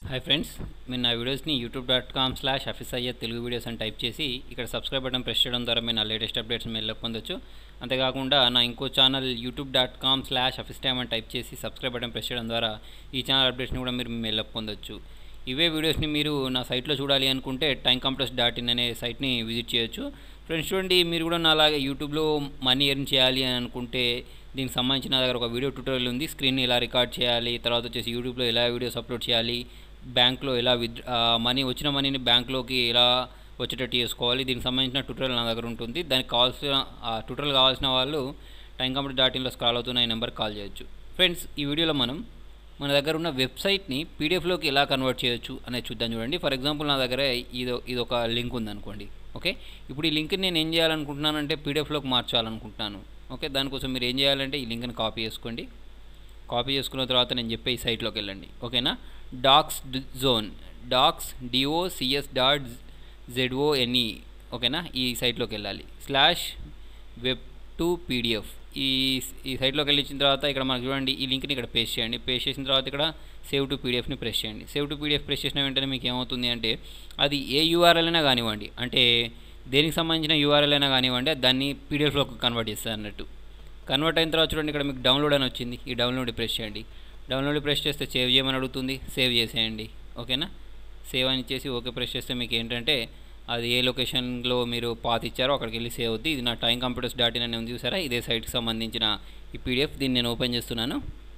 hi friends మీరు నా వీడియోస్ని యూట్యూబ్ డాట్ కామ్ స్లాష్ అఫీస్ అయ్యే తెలుగు వీడియోస్ అని టైప్ చేసి ఇక్కడ సబ్స్క్రైబ్ బటన్ ప్రెస్ చేయడం ద్వారా మీరు నా లేటెస్ట్ అప్డేట్స్ మీరు పొందొచ్చు అంతేకాకుండా నా ఇంకో channel YouTube dot com slash అఫీస్ టైమ్ అని టైప్ చేసి సబ్స్క్రైబ్ బటన్ ప్రెస్ చేయడం ద్వారా ఈ ఛానల్ అప్డేట్స్ని కూడా మీరు మెల్ల పొందొచ్చు ఇవే వీడియోస్ని మీరు నా సైట్లో చూడాలి అనుకుంటే టైం కంప్యూటర్స్ డాట్ ఇన్ అనే సైట్ని విజిట్ చేయొచ్చు ఫ్రెండ్స్ చూడండి మీరు కూడా నా అలాగే యూట్యూబ్లో మనీ ఎర్న్ చేయాలి అని అనుకుంటే దీనికి సంబంధించిన నా దగ్గర ఒక వీడియో ట్యూటోరియల్ ఉంది స్క్రీన్ ఎలా రికార్డ్ చేయాలి తర్వాత వచ్చేసి యూట్యూబ్లో ఎలా వీడియోస్ అప్లోడ్ చేయాలి బ్యాంక్లో ఎలా విత్ మనీ వచ్చిన మనీని బ్యాంక్లోకి ఎలా వచ్చేటట్టు చేసుకోవాలి దీనికి సంబంధించిన ట్యూటోరియల్ నా దగ్గర ఉంటుంది దానికి కావాల్సిన ఆ ట్యూటోరియల్ కావాల్సిన వాళ్ళు టైం కంప్యూటర్ డాట్ ఇన్లో స్క్రాల్ అవుతున్న ఈ నెంబర్కి కాల్ చేయొచ్చు ఫ్రెండ్స్ ఈ వీడియోలో మనం మన దగ్గర ఉన్న వెబ్సైట్ని పీడిఎఫ్లోకి ఎలా కన్వర్ట్ చేయొచ్చు అనేది చూద్దాం చూడండి ఫర్ ఎగ్జాంపుల్ నా దగ్గర ఇది ఇది ఒక లింక్ ఉందనుకోండి ఓకే ఇప్పుడు ఈ లింక్ని నేను ఏం చేయాలనుకుంటున్నానంటే పీడిఎఫ్లోకి మార్చాలనుకుంటున్నాను ఓకే దానికోసం మీరు ఏం చేయాలంటే ఈ లింక్ని కాపీ చేసుకోండి కాపీ చేసుకున్న తర్వాత నేను చెప్పే ఈ సైట్లోకి వెళ్ళండి ఓకేనా docs zone docs D O C S dot Z O N E ఓకేనా ఈ సైట్లోకి వెళ్ళాలి స్లాష్ వెబ్ టు పీడిఎఫ్ ఈ ఈ సైట్లోకి వెళ్ళిన తర్వాత ఇక్కడ మనకు చూడండి ఈ లింక్ని ఇక్కడ పేస్ట్ చేయండి పేస్ట్ చేసిన తర్వాత ఇక్కడ సేవ్ టు పీడిఎఫ్ని ప్రెస్ చేయండి సేవ్ టు పీడిఎఫ్ ప్రెస్ చేసిన వెంటనే మీకు ఏమవుతుంది అంటే అది ఏ యూఆర్ఎల్ అయినా కానివ్వండి అంటే దేనికి సంబంధించిన యూఆర్ఎల్ అయినా కానివ్వండి దాన్ని పీడిఎఫ్లోకి కన్వర్ట్ చేస్తుంది అన్నట్టు కన్వర్ట్ అయిన తర్వాత చూడండి ఇక్కడ మీకు డౌన్లోడ్ అని వచ్చింది ఈ డౌన్లోడ్ ప్రెస్ చేయండి డౌన్లోడ్ ప్రెస్ చేస్తే సేవ్ చేయమని అడుగుతుంది సేవ్ చేసేయండి ఓకేనా సేవ్ అని ఇచ్చేసి ఓకే ప్రెస్ చేస్తే మీకు ఏంటంటే అది ఏ లొకేషన్లో మీరు పాత్ ఇచ్చారో అక్కడికి వెళ్ళి సేవ్ అవుద్ది ఇది నా టైం కంప్యూటర్స్ డాట్ ఇన్ అని ఉంది చూసారా ఇదే సైట్కి సంబంధించిన ఈ పీడిఎఫ్ దీన్ని నేను ఓపెన్ చేస్తున్నాను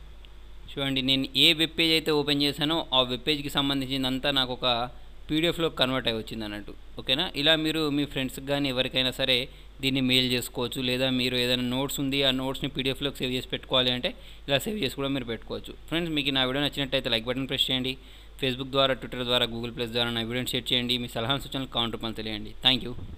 చూడండి నేను ఏ వెబ్ పేజ్ అయితే ఓపెన్ చేశానో ఆ వెబ్ పేజ్కి సంబంధించిందంతా నాకు ఒక పీడిఎఫ్లో కన్వర్ట్ అయి వచ్చింది అన్నట్టు ఓకేనా ఇలా మీరు మీ ఫ్రెండ్స్కి కానీ ఎవరికైనా సరే దీన్ని మెయిల్ చేసుకోవచ్చు లేదా మీరు ఏదైనా నోట్స్ ఉంది ఆ నోట్స్ని పీడిఎఫ్లోకి సేవ్ చేసి పెట్టుకోవాలి అంటే ఇలా సేవ్ చేసి కూడా మీరు పెట్టుకోవచ్చు ఫ్రెండ్స్ మీకు నా వీడియో నచ్చినట్టయితే లైక్ బటన్ ప్రెస్ చేయండి ఫేస్బుక్ ద్వారా ట్విట్టర్ ద్వారా గూగుల్ ప్లస్ ద్వారా నా వీడియోని షేర్ చేయండి మీ సలహా సూచనలు కామెంట్ రూపంలో తెలియండి థ్యాంక్ యూ